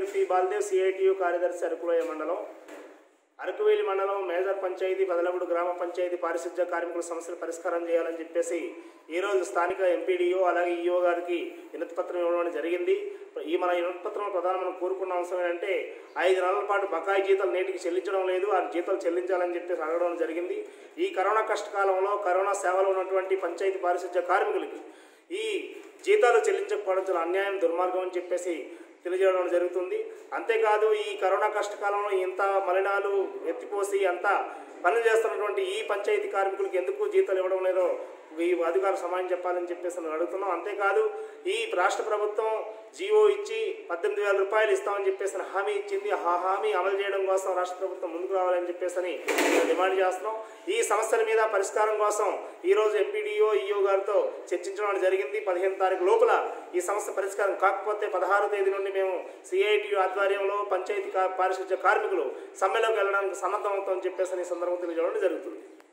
P బాలదేవ్ CITU కార్యదర్శి అరకులోయ మండలం అరకువేలి మండలం మేజర్ పంచాయతీ బదలగూడు గ్రామ పంచాయతీ పారిశుధ్య కార్మికుల సమస్యలు పరిష్కారం చేయాలని చెప్పేసి ఈరోజు స్థానిక ఎంపీడీఓ అలాగే ఈఓ గారికి వినతి పత్రం ఇవ్వడం జరిగింది ఈ మన వినతి పత్రంలో ప్రధాన మనం కోరుకున్న అంశం ఏంటంటే ఐదు నెలల పాటు బకాయి జీతాలు నేటికి చెల్లించడం లేదు ఆ జీతాలు చెల్లించాలని చెప్పేసి అడగడం జరిగింది ఈ కరోనా కష్టకాలంలో కరోనా సేవలో ఉన్నటువంటి పంచాయతీ పారిశుధ్య కార్మికులకి ఈ జీతాలు చెల్లించకపోవడం చాలా అన్యాయం దుర్మార్గం అని చెప్పేసి తెలియజేయడం జరుగుతుంది అంతేకాదు ఈ కరోనా కష్టకాలంలో ఇంత మలినాలు ఎత్తిపోసి అంత పనులు చేస్తున్నటువంటి ఈ పంచాయతీ కార్మికులకు ఎందుకు జీతాలు ఇవ్వడం లేదో ఈ అధికారులు సమాధానం చెప్పాలని చెప్పేసి నేను అడుగుతున్నాం అంతేకాదు ఈ రాష్ట్ర ప్రభుత్వం జీవో ఇచ్చి పద్దెనిమిది వేల రూపాయలు ఇస్తామని చెప్పేసి హామీ ఇచ్చింది ఆ హామీ అమలు చేయడం కోసం రాష్ట్ర ప్రభుత్వం ముందుకు రావాలని చెప్పేసి మేము డిమాండ్ చేస్తున్నాం ఈ సమస్యల మీద పరిష్కారం కోసం ఈరోజు ఎంపీడీఓ ఈఓ గారితో చర్చించడం జరిగింది పదిహేను తారీఖు లోపల ఈ సమస్య పరిష్కారం కాకపోతే పదహారు తేదీ నుండి మేము సిఐటి ఆధ్వర్యంలో పంచాయతీ కా- పారిశుధ్య కార్మికులు సమ్మెలోకి వెళ్ళడానికి సన్నద్ధం అవుతామని చెప్పేసి ఈ సందర్భంగా తెలియజేయడం జరుగుతుంది